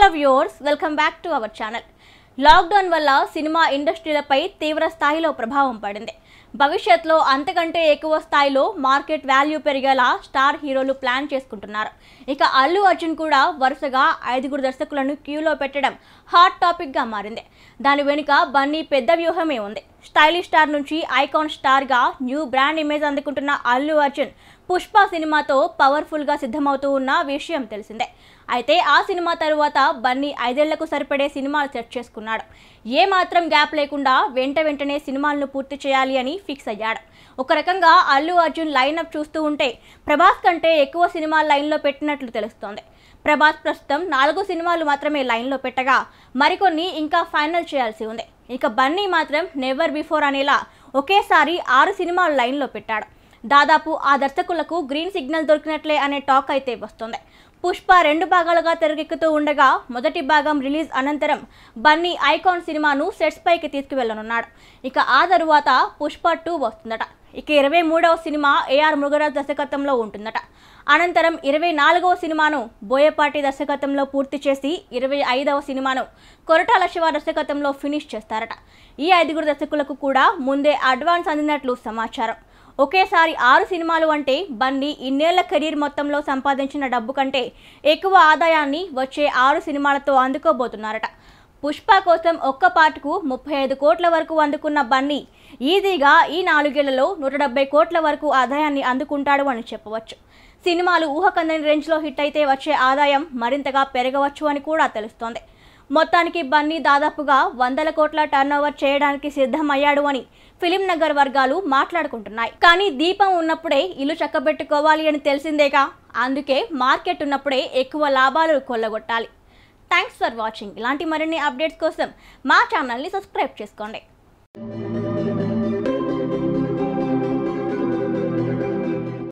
viewers welcome back to our channel lockdown వల్ల cinema ఇండస్ట్రీలపై తీవ్ర స్థాయిలో ప్రభావం పడింది భవిష్యత్తులో అంతకంటే ఎక్కువ స్థాయిలో మార్కెట్ వాల్యూ పెరిగేలా స్టార్ హీరోలు ప్లాన్ చేసుకుంటున్నారు ఇక అల్లు అర్జున్ కూడా వరుసగా ఐదుగురు దర్శకులను క్యూలో పెట్టడం హాట్ టాపిక్గా మారింది దాని వెనుక బన్నీ పెద్ద వ్యూహమే ఉంది స్టైలిష్ స్టార్ నుంచి ఐకాన్ స్టార్గా న్యూ బ్రాండ్ ఇమేజ్ అందుకుంటున్న అల్లు అర్జున్ పుష్ప సినిమాతో పవర్ఫుల్గా సిద్ధమవుతూ ఉన్న విషయం తెలిసిందే అయితే ఆ సినిమా తరువాత బన్నీ ఐదేళ్లకు సరిపడే సినిమాలు సెట్ చేసుకున్నాడు ఏ మాత్రం గ్యాప్ లేకుండా వెంట వెంటనే సినిమాలను పూర్తి చేయాలి అని ఫిక్స్ అయ్యాడు ఒక రకంగా అల్లు అర్జున్ లైనప్ చూస్తూ ఉంటే ప్రభాస్ కంటే ఎక్కువ సినిమాలు లైన్లో పెట్టినట్లు తెలుస్తోంది ప్రభాస్ ప్రస్తుతం నాలుగు సినిమాలు మాత్రమే లైన్లో పెట్టగా మరికొన్ని ఇంకా ఫైనల్ చేయాల్సి ఉంది ఇక బన్నీ మాత్రం నెవర్ బిఫోర్ అనేలా ఒకేసారి ఆరు సినిమాలు లైన్లో పెట్టాడు దాదాపు ఆ దర్శకులకు గ్రీన్ సిగ్నల్ దొరికినట్లే అనే టాక్ అయితే వస్తుంది పుష్ప రెండు భాగాలుగా తెరకెక్కుతూ ఉండగా మొదటి భాగం రిలీజ్ అనంతరం బన్నీ ఐకాన్ సినిమాను సెట్స్ పైకి తీసుకువెళ్ళనున్నాడు ఇక ఆ తరువాత పుష్ప టూ వస్తుందట ఇక ఇరవై మూడవ సినిమా ఏఆర్ మురుగరాజ్ దర్శకత్వంలో ఉంటుందట అనంతరం ఇరవై నాలుగవ సినిమాను బోయపాటి దర్శకత్వంలో పూర్తి చేసి ఇరవై ఐదవ సినిమాను కొరటాల శివ దర్శకత్వంలో ఫినిష్ చేస్తారట ఈ ఐదుగురు దర్శకులకు కూడా ముందే అడ్వాన్స్ అందినట్లు సమాచారం ఒకేసారి ఆరు సినిమాలు అంటే బన్నీ ఇన్నేళ్ల కెరీర్ మొత్తంలో సంపాదించిన డబ్బు కంటే ఎక్కువ ఆదాయాన్ని వచ్చే ఆరు సినిమాలతో అందుకోబోతున్నారట పుష్ప కోసం ఒక్క పాటకు ముప్పై ఐదు కోట్ల వరకు అందుకున్న బన్నీ ఈజీగా ఈ నాలుగేళ్లలో నూట డెబ్బై కోట్ల వరకు ఆదాయాన్ని అందుకుంటాడు అని చెప్పవచ్చు సినిమాలు ఊహకందని రేంజ్లో హిట్ అయితే వచ్చే ఆదాయం మరింతగా పెరగవచ్చు అని కూడా తెలుస్తోంది మొత్తానికి బన్నీ దాదాపుగా వందల కోట్ల టర్నోవర్ చేయడానికి సిద్ధమయ్యాడు అని ఫిలిం నగర్ వర్గాలు మాట్లాడుకుంటున్నాయి కానీ దీపం ఉన్నప్పుడే ఇల్లు చక్కబెట్టుకోవాలి అని తెలిసిందేగా అందుకే మార్కెట్ ఉన్నప్పుడే ఎక్కువ లాభాలు కొల్లగొట్టాలి థ్యాంక్స్ ఫర్ వాచింగ్ ఇలాంటి మరిన్ని అప్డేట్స్ కోసం మా ఛానల్ని సబ్స్క్రైబ్ చేసుకోండి